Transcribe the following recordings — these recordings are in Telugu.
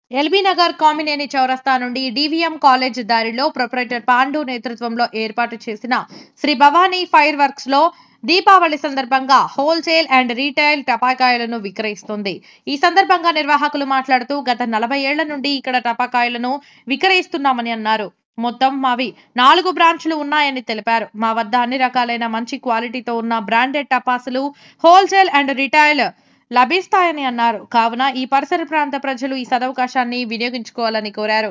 ఎల్బీ నగర్ కామినేని చౌరస్తా నుండి డివిఎం కాలేజ్ దారిలో ప్రొపరేటర్ పాండు నేతృత్వంలో ఏర్పాటు చేసిన శ్రీ భవానీ ఫైర్ వర్క్స్ లో దీపావళి సందర్భంగా హోల్సేల్ అండ్ రీటైల్ టపాకాయలను విక్రయిస్తుంది ఈ సందర్భంగా నిర్వాహకులు మాట్లాడుతూ గత నలభై ఏళ్ల నుండి ఇక్కడ టపాకాయలను విక్రయిస్తున్నామని అన్నారు మొత్తం మావి నాలుగు బ్రాంచ్లు ఉన్నాయని తెలిపారు మా వద్ద అన్ని రకాలైన మంచి క్వాలిటీతో ఉన్న బ్రాండెడ్ టపాసులు హోల్సేల్ అండ్ రిటైల్ లభిస్తాయని అన్నారు కావున ఈ పరిసర ప్రాంత ప్రజలు ఈ సదవకాశాన్ని వినియోగించుకోవాలని కోరారు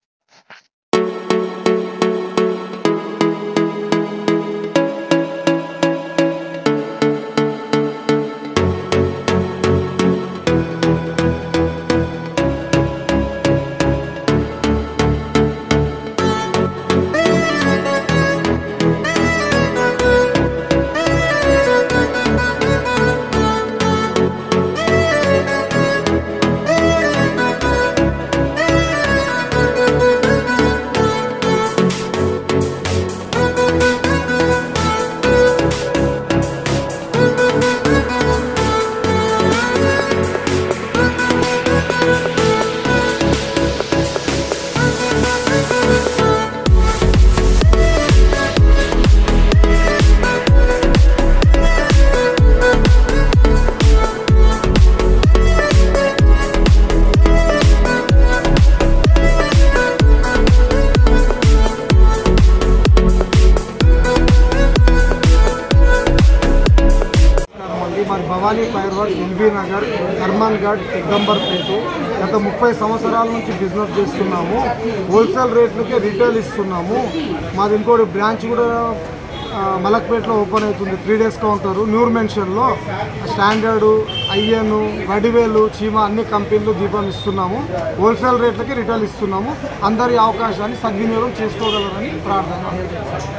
నమస్కారం అండి మరి Bhavani fire works LB Nagar హర్మన్ ఘాట్ పెద్దంబర్పేట గత ముప్పై సంవత్సరాల నుంచి బిజినెస్ చేస్తున్నాము హోల్సేల్ రేట్లకే రిటైల్ ఇస్తున్నాము మాది ఇంకోటి బ్రాంచ్ కూడా ఆ, మలక్పేటలో ఓపెన్ అవుతుంది త్రీ డేస్ కౌంటర్ న్యూర్ మెన్షన్లో స్టాండర్డ్ ఐఎన్ వడివేలు చీమ అన్ని కంపెనీలు దీపం ఇస్తున్నాము హోల్సేల్ రేట్లకి రిటైల్ ఇస్తున్నాము అందరి అవకాశాన్ని సద్వినియోగం చేసుకోగలరని ప్రార్థన